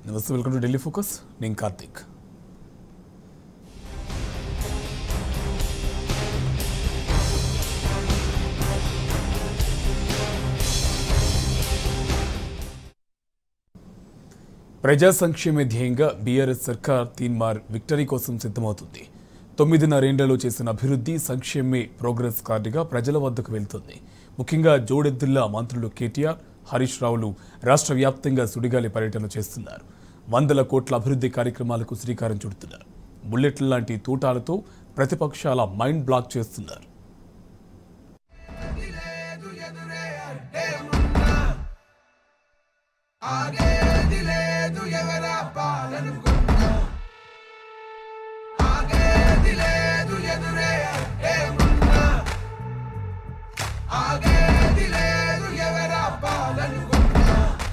నమస్తే welcome to Delhi focus నేను కార్తీక్ ప్రజా సంక్షేమ ధ్యేయంగా బీఆర్ఎస్ సర్కార్ తీన్మార్ విక్టరీ కోసం సిద్ధమవుతుంది తొమ్మిదిన్నరేండ్లలో చేసిన అభివృద్ధి సంక్షేమే ప్రోగ్రెస్ కార్డుగా ప్రజల వద్దకు వెళ్తుంది ముఖ్యంగా జోడెద్దుల్లా మంత్రులు కేటీఆర్ హరీష్ రావులు రాష్ట్ర వ్యాప్తంగా సుడిగాలి పర్యటన చేస్తున్నారు వందల కోట్ల అభివృద్ధి కార్యక్రమాలకు శ్రీకారం చుడుతున్నారు బుల్లెట్ల లాంటి తూటాలతో ప్రతిపక్షాల మైండ్ బ్లాక్ చేస్తున్నారు ఆగేది లేదు ఎవరా పాలనుకున్నా ఆగేది లేదు ఎదురే ఏమున్నా ఆగేది లేదు ఎవరా పాలనుకున్నా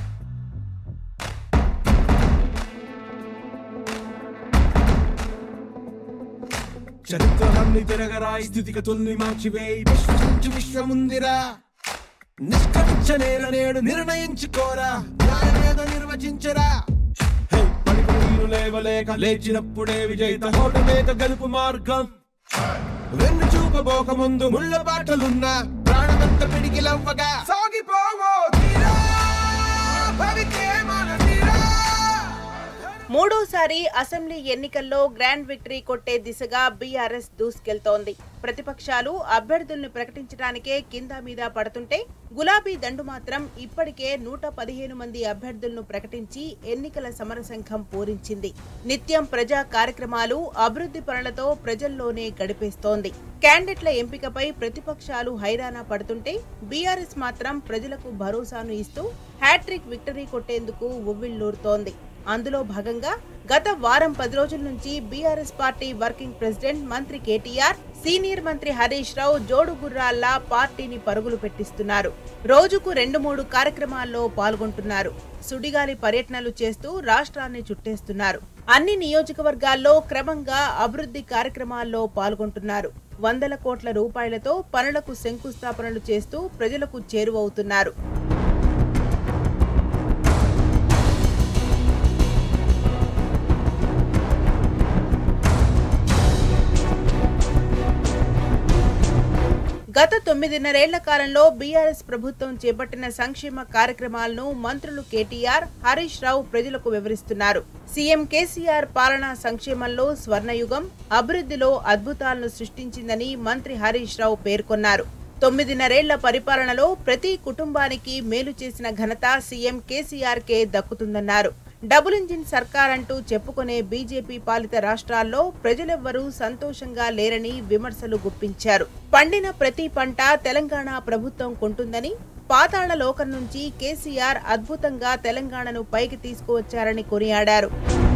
చరిత్రలన్నీ తిరగరాయి స్థితిగతుల్ని మార్చివేయి విశ్వసించి విశ్వముందిరా నిష్కరించనేర నేడు నిర్ణయించుకోరా న్యాయమేదో నిర్వచించరా హే, పడిపడి నీరు లేవలేక లేచినప్పుడే విజయిత హోటమేక గెలుపు మార్గం వెన్ను చూపబోక ముందు ముళ్ళ బాటలున్నా ప్రాణమంత పిడికిలవ్వగా సాగిపోవో తీరా భవితే మన తీరా మూడోసారి అసెంబ్లీ ఎన్నికల్లో గ్రాండ్ విక్టరీ కొట్టే దిశగా బీఆర్ఎస్ దూసుకెళ్తోంది ప్రతిపక్షాలు అభ్యర్థుల్ని ప్రకటించడానికే కింద మీద పడుతుంటే గులాబీ దండు మాత్రం ఇప్పటికే నూట పదిహేను మంది అభ్యర్థులను ప్రకటించి ఎన్నికల సమరశంఖం పూరించింది నిత్యం ప్రజా కార్యక్రమాలు అభివృద్ధి పనులతో ప్రజల్లోనే గడిపేస్తోంది క్యాండిడేట్ల ఎంపికపై ప్రతిపక్షాలు హైరానా పడుతుంటే బీఆర్ఎస్ మాత్రం ప్రజలకు భరోసాను ఇస్తూ హ్యాట్రిక్ విక్టరీ కొట్టేందుకు ఉవ్విళ్లూరుతోంది అందులో భాగంగా గత వారం పది రోజుల నుంచి బీఆర్ఎస్ పార్టీ వర్కింగ్ ప్రెసిడెంట్ మంత్రి కేటీఆర్ సీనియర్ మంత్రి హరీష్ రావు జోడు గుర్రాల్లా పార్టీని పరుగులు పెట్టిస్తున్నారు రోజుకు రెండు మూడు కార్యక్రమాల్లో పాల్గొంటున్నారు సుడిగాలి పర్యటనలు చేస్తూ రాష్ట్రాన్ని చుట్టేస్తున్నారు అన్ని నియోజకవర్గాల్లో క్రమంగా అభివృద్ధి కార్యక్రమాల్లో పాల్గొంటున్నారు వందల కోట్ల రూపాయలతో పనులకు శంకుస్థాపనలు చేస్తూ ప్రజలకు చేరువవుతున్నారు గత తొమ్మిదిన్నరేళ్ల కాలంలో బీఆర్ఎస్ ప్రభుత్వం చేపట్టిన సంక్షేమ కార్యక్రమాలను మంత్రులు కేటీఆర్ హరీష్ రావు ప్రజలకు వివరిస్తున్నారు సీఎం కేసీఆర్ పాలనా సంక్షేమంలో స్వర్ణయుగం అభివృద్ధిలో అద్భుతాలను సృష్టించిందని మంత్రి హరీష్ రావు పేర్కొన్నారు తొమ్మిదిన్నరేళ్ల పరిపాలనలో ప్రతి కుటుంబానికి మేలు చేసిన ఘనత సీఎం కేసీఆర్ కే దక్కుతుందన్నారు డబుల్ ఇంజిన్ సర్కార్ అంటూ చెప్పుకునే బీజేపీ పాలిత రాష్ట్రాల్లో ప్రజలెవ్వరూ సంతోషంగా లేరని విమర్శలు గుప్పించారు పండిన ప్రతి పంట తెలంగాణ ప్రభుత్వం కొంటుందని పాతాళ లోకం నుంచి కేసీఆర్ అద్భుతంగా తెలంగాణను పైకి తీసుకువచ్చారని కొనియాడారు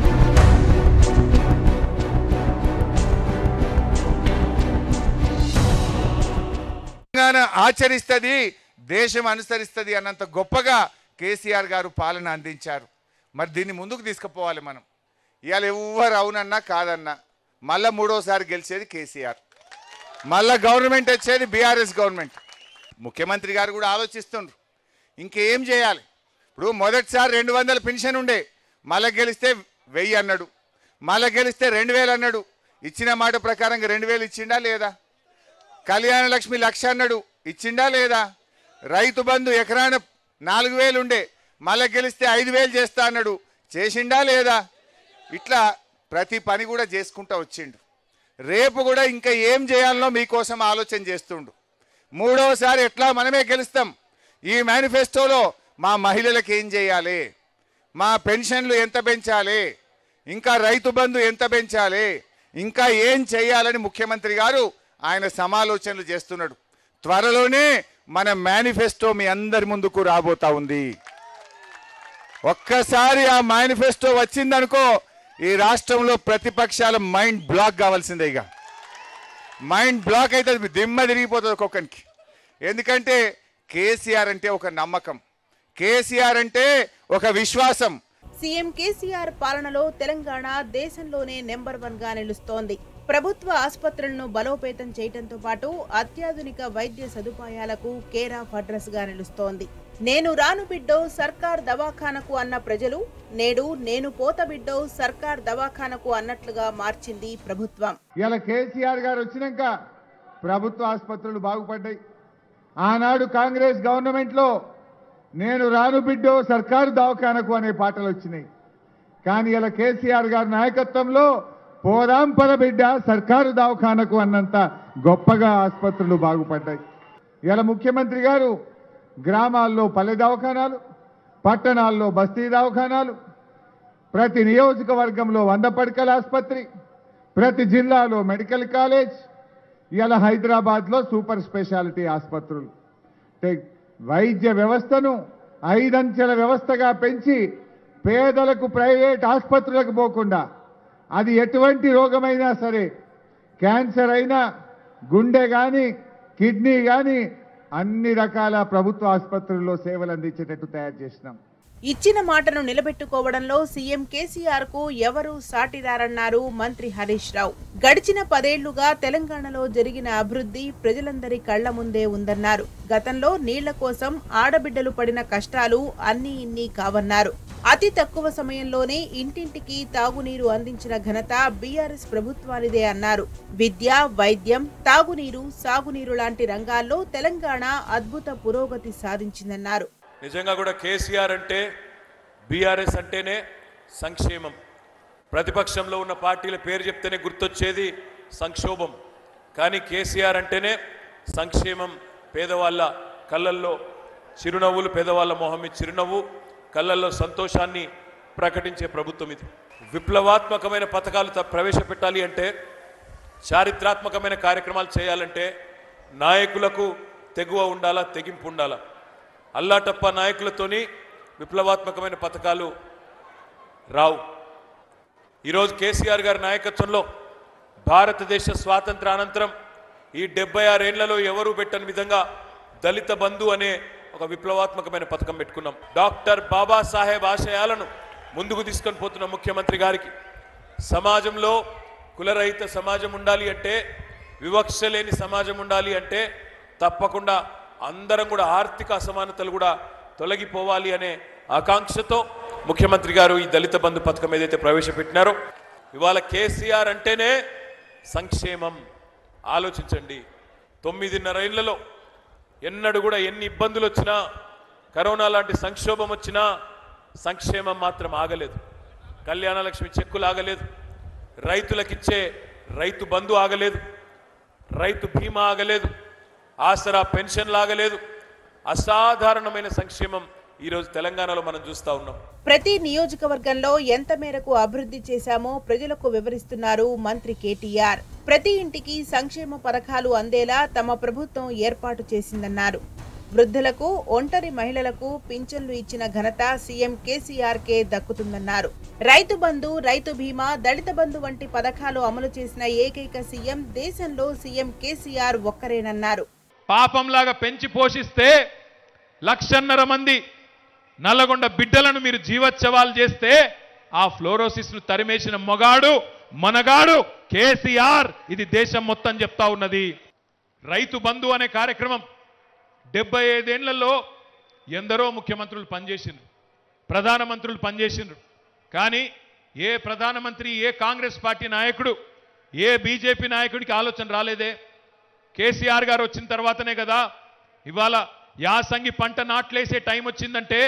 తెలంగాణ ఆచరిస్తుంది దేశం అనుసరిస్తుంది అన్నంత గొప్పగా కేసీఆర్ గారు పాలన అందించారు మరి దీన్ని ముందుకు తీసుకుపోవాలి మనం ఇవాళ ఎవ్వరు అవునన్నా కాదన్నా మళ్ళా మూడోసారి గెలిచేది కేసీఆర్ మళ్ళా గవర్నమెంట్ వచ్చేది బీఆర్ఎస్ గవర్నమెంట్ ముఖ్యమంత్రి గారు కూడా ఆలోచిస్తుండ్రు ఇంకేం చేయాలి ఇప్పుడు మొదటిసారి రెండు వందల పెన్షన్ ఉండే మళ్ళా గెలిస్తే వెయ్యి అన్నాడు మళ్ళా గెలిస్తే రెండు వేలు అన్నాడు ఇచ్చిన మాట ప్రకారంగా రెండు వేలు ఇచ్చిండా లేదా కళ్యాణ లక్ష్మి లక్ష అన్నాడు ఇచ్చిండా లేదా రైతు బంధు ఎకరాన నాలుగు వేలు ఉండే మళ్ళా గెలిస్తే ఐదు వేలు చేస్తా అన్నాడు చేసిండా లేదా ఇట్లా ప్రతి పని కూడా చేసుకుంటా వచ్చిండు రేపు కూడా ఇంకా ఏం చేయాలనో మీకోసం ఆలోచన చేస్తుండు మూడవసారి ఎట్లా మనమే గెలుస్తాం ఈ మేనిఫెస్టోలో మా మహిళలకు ఏం చేయాలి మా పెన్షన్లు ఎంత పెంచాలి ఇంకా రైతు బంధు ఎంత పెంచాలి ఇంకా ఏం చేయాలని ముఖ్యమంత్రి గారు ఆయన సమాలోచనలు చేస్తున్నాడు త్వరలోనే మన మేనిఫెస్టో మీ అందరి ముందుకు రాబోతా ఉంది ఒక్కసారి ఆ మేనిఫెస్టో వచ్చిందనుకో ఈ రాష్ట్రంలో ప్రతిపక్షాల మైండ్ బ్లాక్ కావాల్సిందే ఇక మైండ్ బ్లాక్ అయితే అది దిమ్మ తిరిగిపోతుంది ఒక్కొక్కరికి ఎందుకంటే కేసీఆర్ అంటే ఒక నమ్మకం కేసీఆర్ అంటే ఒక విశ్వాసం సీఎం కేసీఆర్ పాలనలో తెలంగాణ దేశంలోనే నెంబర్ వన్ గా నిలుస్తోంది ప్రభుత్వ ఆసుపత్రులను బలోపేతం చేయడంతో పాటు అత్యాధునిక వైద్య సదుపాయాలకు కేర్ ఆఫ్ అడ్రస్ గా నిలుస్తోంది నేను రాను బిడ్డో సర్కార్ దవాఖానకు అన్న ప్రజలు నేడు నేను పోత బిడ్డో సర్కార్ దవాఖానకు అన్నట్లుగా మార్చింది ప్రభుత్వం ఇలా కేసీఆర్ గారు వచ్చినాక ప్రభుత్వ ఆసుపత్రులు బాగుపడ్డాయి ఆనాడు కాంగ్రెస్ గవర్నమెంట్లో నేను రాను బిడ్డో సర్కారు దవాఖానకు అనే పాటలు వచ్చినాయి కానీ ఇలా కేసీఆర్ గారి నాయకత్వంలో పోదాం పద బిడ్డ సర్కారు దవాఖానకు అన్నంత గొప్పగా ఆసుపత్రులు బాగుపడ్డాయి ఇలా ముఖ్యమంత్రి గారు గ్రామాల్లో పల్లె దవాఖానాలు పట్టణాల్లో బస్తీ దవాఖానాలు ప్రతి నియోజకవర్గంలో వంద పడకల ఆసుపత్రి ప్రతి జిల్లాలో మెడికల్ కాలేజ్ ఇలా హైదరాబాద్లో సూపర్ స్పెషాలిటీ ఆసుపత్రులు అంటే వైద్య వ్యవస్థను ఐదంచెల వ్యవస్థగా పెంచి పేదలకు ప్రైవేట్ ఆసుపత్రులకు పోకుండా అది ఎటువంటి రోగమైనా సరే క్యాన్సర్ అయినా గుండె కానీ కిడ్నీ కానీ అన్ని రకాల ప్రభుత్వ ఆసుపత్రుల్లో సేవలు అందించేటట్టు తయారు చేసినాం ఇచ్చిన మాటను నిలబెట్టుకోవడంలో సీఎం కేసీఆర్ కు ఎవరూ సాటిరారన్నారు మంత్రి హరీష్ రావు గడిచిన పదేళ్లుగా తెలంగాణలో జరిగిన అభివృద్ధి ప్రజలందరి కళ్ల ముందే ఉందన్నారు గతంలో నీళ్ల కోసం ఆడబిడ్డలు పడిన కష్టాలు అన్నీ ఇన్ని కావన్నారు అతి తక్కువ సమయంలోనే ఇంటింటికి తాగునీరు అందించిన ఘనత బీఆర్ఎస్ ప్రభుత్వానిదే అన్నారు విద్య వైద్యం తాగునీరు సాగునీరు లాంటి రంగాల్లో తెలంగాణ అద్భుత పురోగతి సాధించిందన్నారు నిజంగా కూడా కేసీఆర్ అంటే బీఆర్ఎస్ అంటేనే సంక్షేమం ప్రతిపక్షంలో ఉన్న పార్టీల పేరు చెప్తేనే గుర్తొచ్చేది సంక్షోభం కానీ కేసీఆర్ అంటేనే సంక్షేమం పేదవాళ్ళ కళ్ళల్లో చిరునవ్వులు పేదవాళ్ళ మొహం మీద చిరునవ్వు కళ్ళల్లో సంతోషాన్ని ప్రకటించే ప్రభుత్వం ఇది విప్లవాత్మకమైన పథకాలు త- ప్రవేశపెట్టాలి అంటే చారిత్రాత్మకమైన కార్యక్రమాలు చేయాలంటే నాయకులకు తెగువ ఉండాలా తెగింపు ఉండాలా అల్లాటప్ప నాయకులతోని విప్లవాత్మకమైన పథకాలు రావు ఈరోజు కేసీఆర్ గారి నాయకత్వంలో భారతదేశ స్వాతంత్ర అనంతరం ఈ డెబ్బై ఆరేళ్లలో ఎవరూ పెట్టని విధంగా దళిత బంధు అనే ఒక విప్లవాత్మకమైన పథకం పెట్టుకున్నాం డాక్టర్ బాబాసాహెబ్ ఆశయాలను ముందుకు తీసుకొని పోతున్న ముఖ్యమంత్రి గారికి సమాజంలో కులరహిత సమాజం ఉండాలి అంటే వివక్ష లేని సమాజం ఉండాలి అంటే తప్పకుండా అందరం కూడా ఆర్థిక అసమానతలు కూడా తొలగిపోవాలి అనే ఆకాంక్షతో ముఖ్యమంత్రి గారు ఈ దళిత బంధు పథకం ఏదైతే ప్రవేశపెట్టినారో ఇవాళ కేసీఆర్ అంటేనే సంక్షేమం ఆలోచించండి తొమ్మిదిన్నర ఏళ్లలో ఎన్నడూ కూడా ఎన్ని ఇబ్బందులు వచ్చినా కరోనా లాంటి సంక్షోభం వచ్చినా సంక్షేమం మాత్రం ఆగలేదు కళ్యాణ లక్ష్మి చెక్కులు ఆగలేదు రైతులకిచ్చే రైతు బంధు ఆగలేదు రైతు బీమా ఆగలేదు ఆసరా పెన్షన్లు ఆగలేదు అసాధారణమైన సంక్షేమం ఈరోజు తెలంగాణలో మనం చూస్తూ ఉన్నాం ప్రతి నియోజకవర్గంలో ఎంత మేరకు అభివృద్ధి చేశామో ప్రజలకు వివరిస్తున్నారు మంత్రి కేటీఆర్ ప్రతి ఇంటికి సంక్షేమ పథకాలు అందేలా తమ ప్రభుత్వం ఏర్పాటు చేసిందన్నారు వృద్ధులకు ఒంటరి మహిళలకు పింఛన్లు ఇచ్చిన ఘనత సీఎం కేసీఆర్ కే దక్కుతుందన్నారు రైతు బంధు రైతు బీమా దళిత బంధు వంటి పథకాలు అమలు చేసిన ఏకైక సీఎం దేశంలో సీఎం కేసీఆర్ ఒక్కరేనన్నారు పాపంలాగా పెంచి పోషిస్తే లక్షన్నర మంది నల్లగొండ బిడ్డలను మీరు జీవోత్సవాలు చేస్తే ఆ ఫ్లోరోసిస్ ను తరిమేసిన మొగాడు మనగాడు కేసీఆర్ ఇది దేశం మొత్తం చెప్తా ఉన్నది రైతు బంధు అనే కార్యక్రమం డెబ్బై ఐదేళ్లలో ఎందరో ముఖ్యమంత్రులు పనిచేసిండ్రు ప్రధానమంత్రులు పనిచేసిండ్రు కానీ ఏ ప్రధానమంత్రి ఏ కాంగ్రెస్ పార్టీ నాయకుడు ఏ బీజేపీ నాయకుడికి ఆలోచన రాలేదే కేసీఆర్ గారు వచ్చిన తర్వాతనే కదా ఇవాళ యాసంగి పంట నాట్లేసే టైం వచ్చిందంటే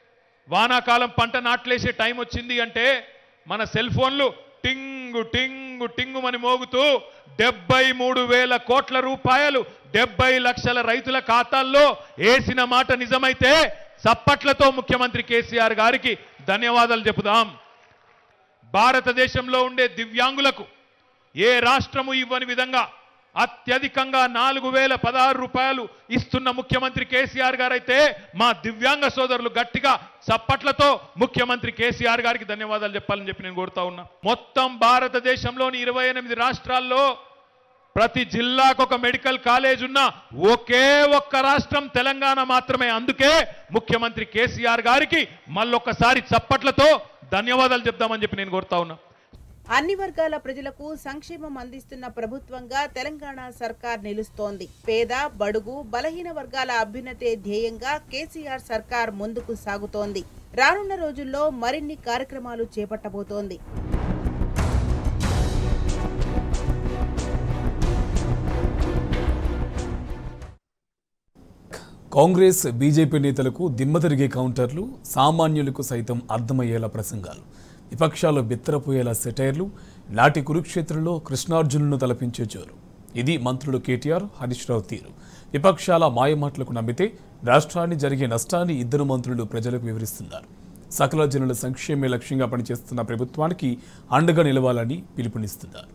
వానాకాలం పంట నాట్లేసే టైం వచ్చింది అంటే మన సెల్ ఫోన్లు టింగు టింగు టింగుమని మోగుతూ డెబ్బై మూడు వేల కోట్ల రూపాయలు డెబ్బై లక్షల రైతుల ఖాతాల్లో వేసిన మాట నిజమైతే చప్పట్లతో ముఖ్యమంత్రి కేసీఆర్ గారికి ధన్యవాదాలు చెబుదాం భారతదేశంలో ఉండే దివ్యాంగులకు ఏ రాష్ట్రము ఇవ్వని విధంగా అత్యధికంగా నాలుగు వేల పదహారు రూపాయలు ఇస్తున్న ముఖ్యమంత్రి కేసీఆర్ గారైతే మా దివ్యాంగ సోదరులు గట్టిగా చప్పట్లతో ముఖ్యమంత్రి కేసీఆర్ గారికి ధన్యవాదాలు చెప్పాలని చెప్పి నేను కోరుతా ఉన్నా మొత్తం భారతదేశంలోని ఇరవై ఎనిమిది రాష్ట్రాల్లో ప్రతి జిల్లాకు ఒక మెడికల్ కాలేజ్ ఉన్న ఒకే ఒక్క రాష్ట్రం తెలంగాణ మాత్రమే అందుకే ముఖ్యమంత్రి కేసీఆర్ గారికి మళ్ళొక్కసారి చప్పట్లతో ధన్యవాదాలు చెప్దామని చెప్పి నేను కోరుతా ఉన్నా అన్ని వర్గాల ప్రజలకు సంక్షేమం అందిస్తున్న ప్రభుత్వంగా తెలంగాణ సర్కార్ నిలుస్తోంది పేద బడుగు బలహీన వర్గాల అభ్యున్నతే ధ్యేయంగా కేసీఆర్ సర్కార్ ముందుకు సాగుతోంది రానున్న రోజుల్లో మరిన్ని కార్యక్రమాలు చేపట్టబోతోంది కాంగ్రెస్ బీజేపీ నేతలకు దిమ్మ తిరిగే కౌంటర్లు సామాన్యులకు సైతం అర్థమయ్యేలా ప్రసంగాలు విపక్షాలు బిత్తరపోయేలా సెటైర్లు నాటి కురుక్షేత్రంలో కృష్ణార్జునులను తలపించే జోరు ఇది మంత్రులు కేటీఆర్ హరీష్ రావు తీరు విపక్షాల మాయమాటలకు నమ్మితే రాష్ట్రాన్ని జరిగే నష్టాన్ని ఇద్దరు మంత్రులు ప్రజలకు వివరిస్తున్నారు సకల జనుల సంక్షేమే లక్ష్యంగా పనిచేస్తున్న ప్రభుత్వానికి అండగా నిలవాలని పిలుపునిస్తున్నారు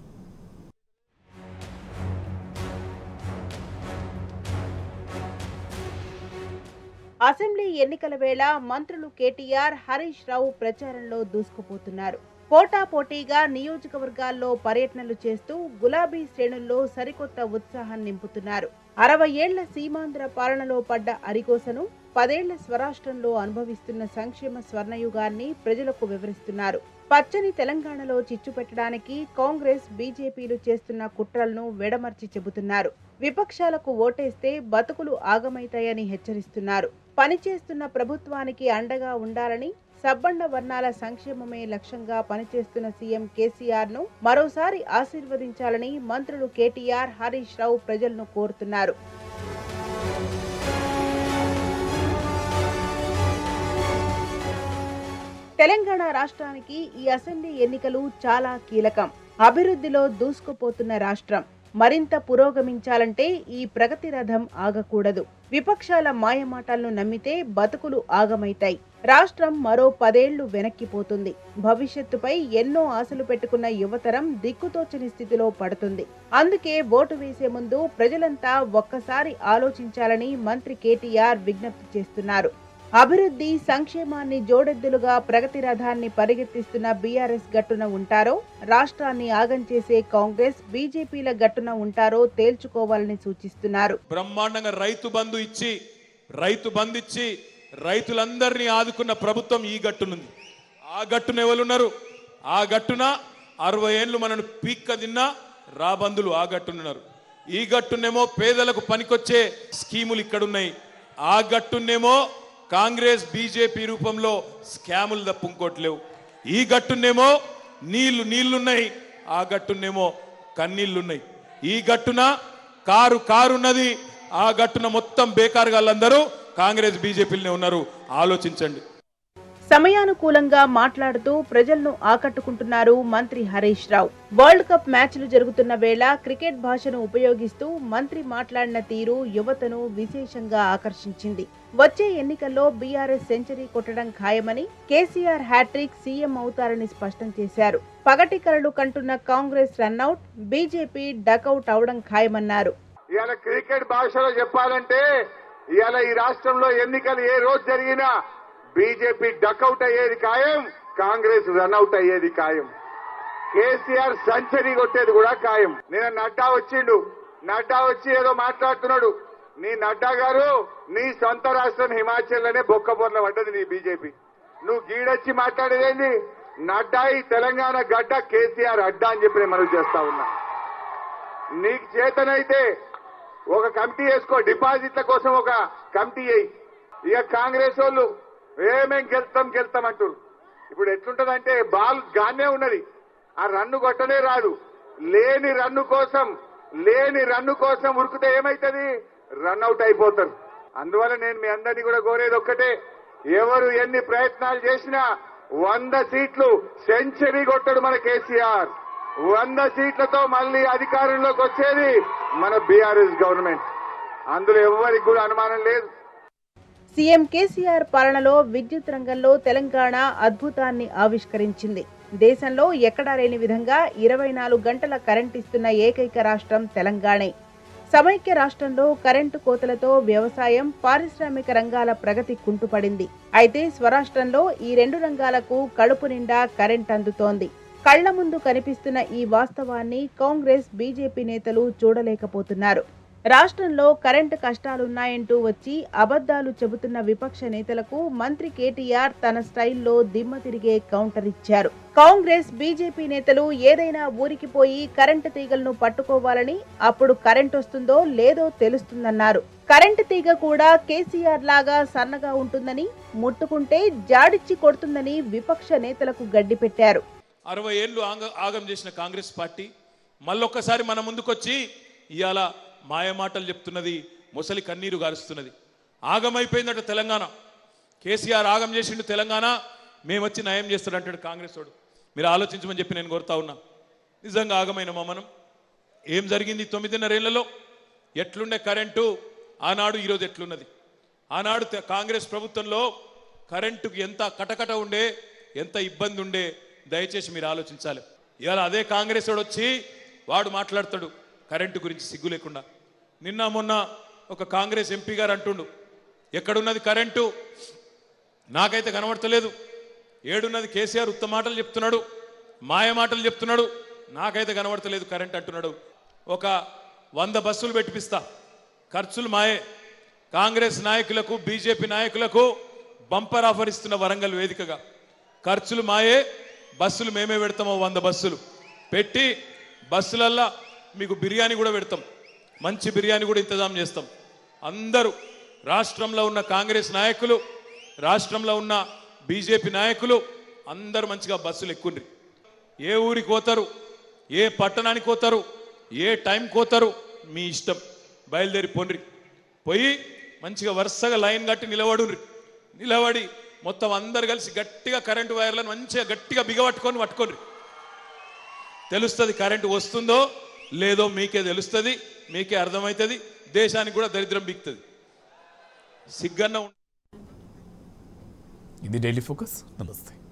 అసెంబ్లీ ఎన్నికల వేళ మంత్రులు కేటీఆర్ హరీష్ రావు ప్రచారంలో దూసుకుపోతున్నారు పోటాపోటీగా నియోజకవర్గాల్లో పర్యటనలు చేస్తూ గులాబీ శ్రేణుల్లో సరికొత్త ఉత్సాహం నింపుతున్నారు అరవై ఏళ్ల సీమాంధ్ర పాలనలో పడ్డ అరికోసను పదేళ్ల స్వరాష్ట్రంలో అనుభవిస్తున్న సంక్షేమ స్వర్ణయుగాన్ని ప్రజలకు వివరిస్తున్నారు పచ్చని తెలంగాణలో చిచ్చు పెట్టడానికి కాంగ్రెస్ బీజేపీలు చేస్తున్న కుట్రలను వెడమర్చి చెబుతున్నారు విపక్షాలకు ఓటేస్తే బతుకులు ఆగమైతాయని హెచ్చరిస్తున్నారు పనిచేస్తున్న ప్రభుత్వానికి అండగా ఉండాలని సబ్బండ వర్ణాల సంక్షేమమే లక్ష్యంగా పనిచేస్తున్న సీఎం కేసీఆర్ ను మరోసారి ఆశీర్వదించాలని మంత్రులు కేటీఆర్ హరీష్ రావు ప్రజలను కోరుతున్నారు తెలంగాణ రాష్ట్రానికి ఈ అసెంబ్లీ ఎన్నికలు చాలా కీలకం అభివృద్ధిలో దూసుకుపోతున్న రాష్ట్రం మరింత పురోగమించాలంటే ఈ ప్రగతి రథం ఆగకూడదు విపక్షాల మాయమాటలను నమ్మితే బతుకులు ఆగమైతాయి రాష్ట్రం మరో పదేళ్లు వెనక్కిపోతుంది భవిష్యత్తుపై ఎన్నో ఆశలు పెట్టుకున్న యువతరం దిక్కుతోచని స్థితిలో పడుతుంది అందుకే ఓటు వేసే ముందు ప్రజలంతా ఒక్కసారి ఆలోచించాలని మంత్రి కేటీఆర్ విజ్ఞప్తి చేస్తున్నారు అభివృద్ధి సంక్షేమాన్ని జోడెద్దులుగా ప్రగతి రథాన్ని పరిగెత్తిస్తున్న బీఆర్ఎస్ గట్టున ఉంటారో రాష్ట్రాన్ని ఆగం చేసే కాంగ్రెస్ బీజేపీల గట్టున ఉంటారో తేల్చుకోవాలని సూచిస్తున్నారు బ్రహ్మాండంగా రైతు బంధు ఇచ్చి రైతు బంధు ఇచ్చి రైతులందరినీ ఆదుకున్న ప్రభుత్వం ఈ గట్టునుంది ఆ గట్టున ఎవరున్నారు ఆ గట్టున అరవై ఏళ్ళు మనను పీక్క తిన్నా రాబందులు ఆ గట్టునున్నారు ఈ గట్టునేమో పేదలకు పనికొచ్చే స్కీములు ఇక్కడున్నాయి ఆ గట్టునేమో కాంగ్రెస్ బీజేపీ రూపంలో స్కాములు తప్ప ఇంకోటి లేవు ఈ గట్టునేమో నీళ్లు నీళ్లున్నాయి ఆ గట్టునేమో కన్నీళ్లున్నాయి ఈ గట్టున కారు కారున్నది ఆ గట్టున మొత్తం బేకారు వాళ్ళందరూ కాంగ్రెస్ బీజేపీలనే ఉన్నారు ఆలోచించండి సమయానుకూలంగా మాట్లాడుతూ ప్రజలను ఆకట్టుకుంటున్నారు మంత్రి హరీష్ రావు వరల్డ్ కప్ మ్యాచ్లు జరుగుతున్న వేళ క్రికెట్ భాషను ఉపయోగిస్తూ మంత్రి మాట్లాడిన తీరు యువతను విశేషంగా ఆకర్షించింది వచ్చే ఎన్నికల్లో బీఆర్ఎస్ సెంచరీ కొట్టడం ఖాయమని కేసీఆర్ హ్యాట్రిక్ సీఎం అవుతారని స్పష్టం చేశారు పగటి కలలు కంటున్న కాంగ్రెస్ రన్అట్ బీజేపీ డకౌట్ అవడం ఖాయమన్నారు ఇవాళ క్రికెట్ భాషలో చెప్పాలంటే ఇవాళ ఈ రాష్ట్రంలో ఎన్నికలు ఏ రోజు జరిగినా బీజేపీ డకౌట్ అయ్యేది ఖాయం కాంగ్రెస్ రన్అట్ అయ్యేది ఖాయం కేసీఆర్ సెంచరీ కొట్టేది కూడా ఖాయం నేను నడ్డా వచ్చిండు నడ్డా వచ్చి ఏదో మాట్లాడుతున్నాడు నీ నడ్డా గారు నీ సొంత రాష్ట్రం హిమాచల్ లోనే బొక్కబొర్ల పడ్డది నీ బీజేపీ నువ్వు గీడొచ్చి మాట్లాడేదేంది నడ్డా ఈ తెలంగాణ గడ్డ కేసీఆర్ అడ్డా అని చెప్పి నేను మనవి చేస్తా ఉన్నా నీకు చేతనైతే ఒక కమిటీ వేసుకో డిపాజిట్ల కోసం ఒక కమిటీ వేయి ఇక కాంగ్రెస్ వాళ్ళు ఏమేం గెలుస్తాం గెలుస్తాం అంటారు ఇప్పుడు ఎట్లుంటదంటే బాల్ గానే ఉన్నది ఆ రన్ను కొట్టనే రాదు లేని రన్ను కోసం లేని రన్ను కోసం ఉరికితే ఏమైతుంది రన్ అవుట్ అయిపోతారు అందువల్ల నేను మీ అందరినీ కూడా కోరేది ఒక్కటే ఎవరు ఎన్ని ప్రయత్నాలు చేసినా వంద సీట్లు సెంచరీ కొట్టడు మన కేసీఆర్ వంద సీట్లతో మళ్ళీ అధికారంలోకి వచ్చేది మన బీఆర్ఎస్ గవర్నమెంట్ అందులో ఎవరికి కూడా అనుమానం లేదు సీఎం కేసీఆర్ పాలనలో విద్యుత్ రంగంలో తెలంగాణ అద్భుతాన్ని ఆవిష్కరించింది దేశంలో ఎక్కడా లేని విధంగా ఇరవై నాలుగు గంటల కరెంట్ ఇస్తున్న ఏకైక రాష్ట్రం తెలంగాణే సమైక్య రాష్ట్రంలో కరెంటు కోతలతో వ్యవసాయం పారిశ్రామిక రంగాల ప్రగతి కుంటుపడింది అయితే స్వరాష్ట్రంలో ఈ రెండు రంగాలకు కడుపు నిండా కరెంట్ అందుతోంది కళ్ల ముందు కనిపిస్తున్న ఈ వాస్తవాన్ని కాంగ్రెస్ బీజేపీ నేతలు చూడలేకపోతున్నారు రాష్ట్రంలో కరెంటు కష్టాలున్నాయంటూ వచ్చి అబద్ధాలు చెబుతున్న విపక్ష నేతలకు మంత్రి కేటీఆర్ తన స్టైల్లో దిమ్మ తిరిగే కౌంటర్ ఇచ్చారు కాంగ్రెస్ బీజేపీ నేతలు ఏదైనా ఊరికి పోయి కరెంటు తీగలను పట్టుకోవాలని అప్పుడు కరెంట్ వస్తుందో లేదో తెలుస్తుందన్నారు కరెంటు తీగ కూడా కేసీఆర్ లాగా సన్నగా ఉంటుందని ముట్టుకుంటే జాడిచ్చి కొడుతుందని విపక్ష నేతలకు గడ్డిపెట్టారు అరవై ఏళ్ళు ఆగ ఆగం చేసిన కాంగ్రెస్ పార్టీ మళ్ళొక్కసారి మన ముందుకొచ్చి ఇవాళ మాయమాటలు చెప్తున్నది ముసలి కన్నీరు గారుస్తున్నది ఆగమైపోయిందట తెలంగాణ కేసీఆర్ ఆగం చేసిండు తెలంగాణ మేము వచ్చి నయం చేస్తాడంటాడు కాంగ్రెస్ వాడు మీరు ఆలోచించమని చెప్పి నేను కోరుతా ఉన్నా నిజంగా ఆగమైనమా మనం ఏం జరిగింది తొమ్మిదిన్నరేళ్లలో ఎట్లుండే కరెంటు ఆనాడు ఈరోజు ఎట్లున్నది ఆనాడు తె- కాంగ్రెస్ ప్రభుత్వంలో కరెంటుకి ఎంత కటకట ఉండే ఎంత ఇబ్బంది ఉండే దయచేసి మీరు ఆలోచించాలి ఇవాళ అదే కాంగ్రెస్ వాడు వచ్చి వాడు మాట్లాడతాడు కరెంటు గురించి సిగ్గు లేకుండా నిన్న మొన్న ఒక కాంగ్రెస్ ఎంపీ గారు అంటుండు ఎక్కడున్నది కరెంటు నాకైతే కనబడతలేదు ఏడున్నది కేసీఆర్ ఉత్త మాటలు చెప్తున్నాడు మాయ మాటలు చెప్తున్నాడు నాకైతే కనబడతలేదు కరెంట్ అంటున్నాడు ఒక వంద బస్సులు పెట్టిపిస్తా ఖర్చులు మాయే కాంగ్రెస్ నాయకులకు బీజేపీ నాయకులకు బంపర్ ఆఫర్ ఇస్తున్న వరంగల్ వేదికగా ఖర్చులు మాయే బస్సులు మేమే పెడతామో వంద బస్సులు పెట్టి బస్సులల్లా మీకు బిర్యానీ కూడా పెడతాం మంచి బిర్యానీ కూడా ఇంతజాం చేస్తాం అందరూ రాష్ట్రంలో ఉన్న కాంగ్రెస్ నాయకులు రాష్ట్రంలో ఉన్న బీజేపీ నాయకులు అందరూ మంచిగా బస్సులు ఎక్కుండ్రి ఏ ఊరికి పోతారు ఏ పట్టణానికి పోతారు ఏ టైంకి పోతారు మీ ఇష్టం బయలుదేరి పోండ్రి పోయి మంచిగా వరుసగా లైన్ కట్టి నిలబడుండ్రి నిలబడి మొత్తం అందరు కలిసి గట్టిగా కరెంటు వైర్లను మంచిగా గట్టిగా బిగబట్టుకొని పట్టుకోండి తెలుస్తుంది కరెంటు వస్తుందో లేదో మీకే తెలుస్తుంది మీకే అర్థమవుతుంది దేశానికి కూడా దరిద్రం బిక్తుంది సిగ్గన్న ఉం- ఇది డైలీ ఫోకస్ నమస్తే